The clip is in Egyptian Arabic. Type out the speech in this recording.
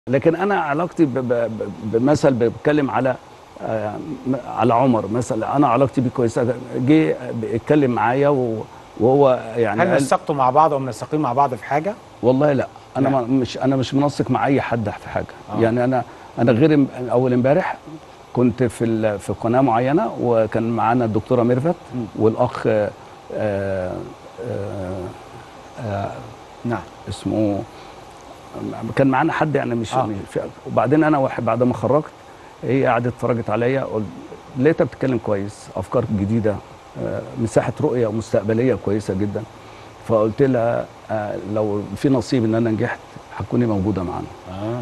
لكن انا علاقتي ب- ب- ب- بمثل بتكلم على آه، م- على عمر مثلا انا علاقتي بيه كويسه جه اتكلم معايا و- وهو يعني هل قال نسقتوا مع بعض او منسقين مع بعض في حاجه؟ والله لا انا لا. ما مش انا مش منسق مع اي حد في حاجه آه. يعني انا انا غير ام- اول امبارح كنت في ال- في قناه معينه وكان معانا الدكتوره ميرفت مم. والاخ آه، آه، آه، نعم اسمه كان معانا حد يعني مش آه. مش في- وبعدين انا واحد بعد ما خرجت هي قعدت اتفرجت عليا قلت لقيتها بتتكلم كويس افكار جديده آه، مساحه رؤيه مستقبليه كويسه جدا فقلت لها آه، لو في نصيب ان انا نجحت هتكوني موجوده معانا اه